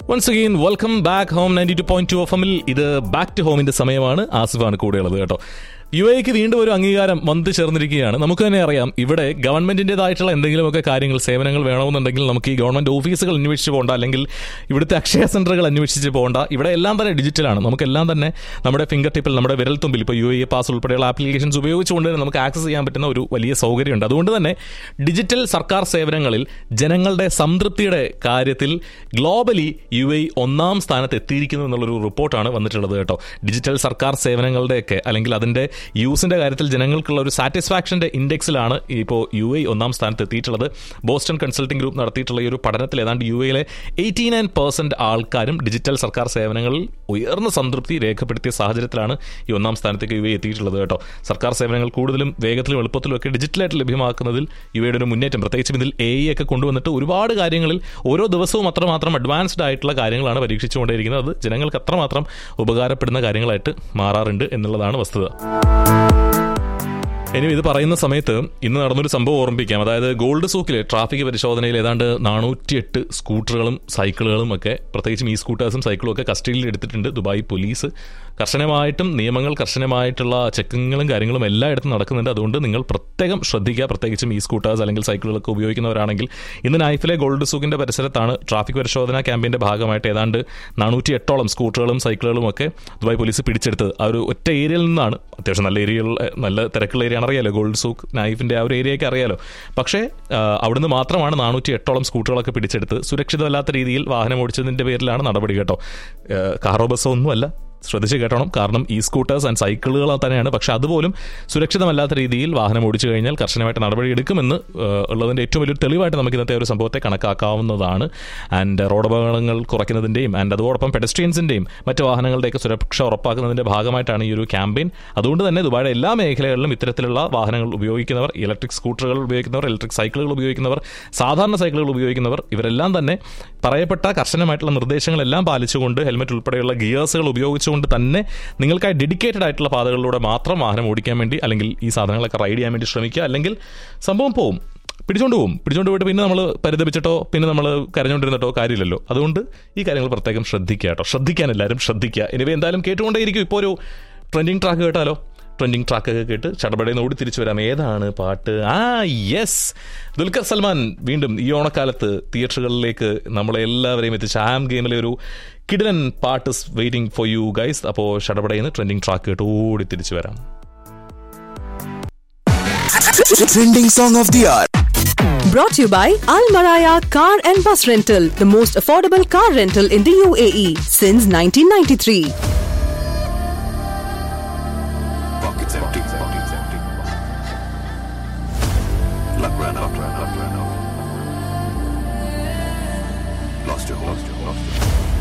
Once again welcome back home ninety two point two F എമ്മിൽ ഇത് back to ഹോമിന്റെ സമയമാണ് ആസിഫാണ് കൂടെയുള്ളത് കേട്ടോ യു എക്ക് വീണ്ടും ഒരു അംഗീകാരം വന്നു ചേർന്നിരിക്കുകയാണ് നമുക്ക് തന്നെ അറിയാം ഇവിടെ ഗവൺമെന്റിന്റേതായിട്ടുള്ള എന്തെങ്കിലുമൊക്കെ കാര്യങ്ങൾ സേവനങ്ങൾ വേണമെന്നുണ്ടെങ്കിൽ നമുക്ക് ഈ ഗവൺമെന്റ് ഓഫീസുകൾ അന്വേഷിച്ച് പോകണ്ട അല്ലെങ്കിൽ ഇവിടുത്തെ അക്ഷയ സെന്ററുകൾ അന്വേഷിച്ച് പോകണ്ട ഇവിടെ എല്ലാം തന്നെ ഡിജിറ്റലാണ് നമുക്കെല്ലാം തന്നെ നമ്മുടെ ഫിംഗർ ടിപ്പിൽ നമ്മുടെ വിരൽത്തുമ്പിൽ ഇപ്പോൾ യു എ പാസ് ഉൾപ്പെടെയുള്ള ആപ്ലിക്കേഷൻസ് ഉപയോഗിച്ചുകൊണ്ട് തന്നെ നമുക്ക് ആക്സസ് ചെയ്യാൻ പറ്റുന്ന ഒരു വലിയ സൗകര്യമുണ്ട് അതുകൊണ്ട് തന്നെ ഡിജിറ്റൽ സർക്കാർ സേവനങ്ങളിൽ ജനങ്ങളുടെ സംതൃപ്തിയുടെ കാര്യത്തിൽ ഗ്ലോബലി യു എ ഒന്നാം സ്ഥാനത്ത് എത്തിയിരിക്കുന്നു എന്നുള്ളൊരു റിപ്പോർട്ടാണ് വന്നിട്ടുള്ളത് കേട്ടോ ഡിജിറ്റൽ സർക്കാർ സേവനങ്ങളുടെയൊക്കെ അല്ലെങ്കിൽ അതിന്റെ യൂസിന്റെ കാര്യത്തിൽ ജനങ്ങൾക്കുള്ള ഒരു സാറ്റിസ്ഫാക്ഷന്റെ ഇൻഡെക്സിലാണ് ഇപ്പോൾ യു എ ഒന്നാം സ്ഥാനത്ത് എത്തിയിട്ടുള്ളത് ബോസ്റ്റൺ കൺസൾട്ടിംഗ് ഗ്രൂപ്പ് നടത്തിയിട്ടുള്ള ഈ ഒരു പഠനത്തിൽ ഏതാണ്ട് യു എയിലെ എയ്റ്റി നയൻ പെർസെന്റ് ആൾക്കാരും ഡിജിറ്റൽ സർക്കാർ സേവനങ്ങളിൽ ഉയർന്ന സംതൃപ്തി രേഖപ്പെടുത്തിയ സാഹചര്യത്തിലാണ് ഈ ഒന്നാം സ്ഥാനത്തേക്ക് യു എ എത്തിയിട്ടുള്ളത് കേട്ടോ സർക്കാർ സേവനങ്ങൾ കൂടുതലും വേഗത്തിലും എളുപ്പത്തിലും ഒക്കെ ഡിജിറ്റലായിട്ട് ലഭ്യമാക്കുന്നതിൽ യു എയുടെ ഒരു മുന്നേറ്റം പ്രത്യേകിച്ചും ഇതിൽ എ ഒക്കെ കൊണ്ടുവന്നിട്ട് ഒരുപാട് കാര്യങ്ങളിൽ ഓരോ ദിവസവും അത്രമാത്രം അഡ്വാൻസ്ഡ് ആയിട്ടുള്ള കാര്യങ്ങളാണ് പരീക്ഷിച്ചുകൊണ്ടേയിരിക്കുന്നത് അത് ജനങ്ങൾക്ക് അത്രമാത്രം ഉപകാരപ്പെടുന്ന കാര്യങ്ങളായിട്ട് മാറാറുണ്ട് എന്നുള്ളതാണ് വസ്തുത ഇനി ഇത് പറയുന്ന സമയത്ത് ഇന്ന് നടന്നൊരു സംഭവം ഓർമ്മിപ്പിക്കാം അതായത് ഗോൾഡ് സൂക്കിലെ ട്രാഫിക് പരിശോധനയിൽ ഏതാണ്ട് നാനൂറ്റിയെട്ട് സ്കൂട്ടറുകളും സൈക്കിളുകളും ഒക്കെ പ്രത്യേകിച്ചും ഈ സ്കൂട്ടേഴ്സും സൈക്കിളും ഒക്കെ കസ്റ്റഡിയിൽ എടുത്തിട്ടുണ്ട് ദുബായ് പോലീസ് കർശനമായിട്ടും നിയമങ്ങൾ കർശനമായിട്ടുള്ള ചെക്കിങ്ങുകളും കാര്യങ്ങളും എല്ലായിടത്തും നടക്കുന്നുണ്ട് അതുകൊണ്ട് നിങ്ങൾ പ്രത്യേകം ശ്രദ്ധിക്കുക പ്രത്യേകിച്ചും ഈ സ്കൂട്ടേഴ്സ് അല്ലെങ്കിൽ സൈക്കിളുകളൊക്കെ ഉപയോഗിക്കുന്നവരാണെങ്കിൽ ഇന്ന് നൈഫിലെ ഗോൾഡ് സൂക്കിന്റെ പരിസരത്താണ് ട്രാഫിക് പരിശോധനാ ക്യാമ്പയിന്റെ ഭാഗമായിട്ട് ഏതാണ്ട് നാനൂറ്റി എട്ടോളം സ്കൂട്ടറുകളും സൈക്കിളുകളും ഒക്കെ ദുബായ് പോലീസ് പിടിച്ചെടുത്തത് ആ ഒരു ഒറ്റ ഏരിയയിൽ നിന്നാണ് അത്യാവശ്യം നല്ല ഏരിയകൾ നല്ല തിരക്കുള്ള ഏരിയ അറിയാലോ ഗോൾഡ് സൂക്ക് നൈഫിന്റെ ആ ഒരു ഏരിയയൊക്കെ അറിയാലോ പക്ഷേ ആ, അവിടുന്ന് മാത്രമാണ് നാനൂറ്റി എട്ടോളം സ്കൂട്ടറുകളൊക്കെ പിടിച്ചെടുത്ത് സുരക്ഷിതമല്ലാത്ത രീതിയിൽ വാഹനം ഓടിച്ചതിന്റെ പേരിലാണ് നടപടി കേട്ടോ ആ, കാറോ ബസ്സോ ഒന്നുമല്ല ശ്രദ്ധിച്ച് കേട്ടണം കാരണം ഈ സ്കൂട്ടേഴ്സ് ആൻഡ് സൈക്കിളുകൾ തന്നെയാണ് പക്ഷെ അതുപോലും സുരക്ഷിതമല്ലാത്ത രീതിയിൽ വാഹനം ഓടിച്ചു കഴിഞ്ഞാൽ കർശനമായിട്ട് നടപടി എടുക്കുമെന്ന് ആ, ഉള്ളതിന്റെ ഏറ്റവും വലിയൊരു തെളിവായിട്ട് നമുക്ക് ഇന്നത്തെ ഒരു സംഭവത്തെ കണക്കാക്കാവുന്നതാണ് ആൻഡ് റോഡ് അപകടങ്ങൾ കുറയ്ക്കുന്നതിന്റെയും ആൻഡ് അതോടൊപ്പം പെഡസ്ട്രിയൻസിന്റെയും മറ്റ് വാഹനങ്ങളുടെയൊക്കെ സുരക്ഷ ഉറപ്പാക്കുന്നതിന്റെ ഭാഗമായിട്ടാണ് ഈ ഒരു ക്യാമ്പയിൻ അതുകൊണ്ട് തന്നെ ദുബായുടെ എല്ലാ മേഖലകളിലും ഇത്തരത്തിലുള്ള വാഹനങ്ങൾ ഉപയോഗിക്കുന്നവർ ഇലക്ട്രിക് സ്കൂട്ടറുകൾ ഉപയോഗിക്കുന്നവർ ഇലക്ട്രിക് സൈക്കിളുകൾ ഉപയോഗിക്കുന്നവർ സാധാരണ സൈക്കിളുകൾ ഉപയോഗിക്കുന്നവർ ഇവരെല്ലാം തന്നെ പറയപ്പെട്ട കർശനമായിട്ടുള്ള നിർദ്ദേശങ്ങളെല്ലാം പാലിച്ചുകൊണ്ട് ഹെൽമെറ്റ് ഉൾപ്പെടെയുള്ള ഗിയേഴ്സുകൾ ഉപയോഗിച്ചുകൊണ്ട് തന്നെ നിങ്ങൾക്കായി ഡെഡിക്കേറ്റഡ് ആയിട്ടുള്ള പാതകളിലൂടെ മാത്രം വാഹനം ഓടിക്കാൻ വേണ്ടി അല്ലെങ്കിൽ ഈ സാധനങ്ങളൊക്കെ റൈഡ് ചെയ്യാൻ വേണ്ടി ശ്രമിക്കുക അല്ലെങ്കിൽ സംഭവം പോവും പിടിച്ചോണ്ട് പോകും പിടിച്ചോണ്ട് പോയിട്ട് പിന്നെ നമ്മൾ പരിതപിച്ചിട്ടോ പിന്നെ നമ്മൾ കരഞ്ഞുകൊണ്ടിരുന്നിട്ടോ കാര്യമില്ലല്ലോ അതുകൊണ്ട് ഈ കാര്യങ്ങൾ പ്രത്യേകം ശ്രദ്ധിക്കുക കേട്ടോ ശ്രദ്ധിക്കാൻ എല്ലാവരും ശ്രദ്ധിക്കുക ഇനിവ എന്തായാലും കേട്ടുകൊണ്ടേയിരിക്കും ഇപ്പോൾ ഒരു ട്രെൻഡിങ് ട്രാക്ക് കേട്ടാലോ ട്രെൻഡിങ് ട്രാക്ക് ഒക്കെ കേട്ട് ചടപടയിൽ ഓടി തിരിച്ചു വരാം ഏതാണ് പാട്ട് ആ യെസ് ദുൽഖർ സൽമാൻ വീണ്ടും ഈ ഓണക്കാലത്ത് തിയേറ്ററുകളിലേക്ക് നമ്മളെ എല്ലാവരെയും എത്തിച്ച ആം ഗെയിമിലെ ഒരു കിടിലൻ പാട്ട് വെയിറ്റിംഗ് ഫോർ യു ഗൈസ് അപ്പോൾ ചടപടയിൽ നിന്ന് ട്രെൻഡിങ് ട്രാക്ക് കേട്ട് ഓടി തിരിച്ചു വരാം Trending song of the hour. Brought to you by Al Maraya Car and Bus Rental, the most affordable car rental in the UAE since 1993.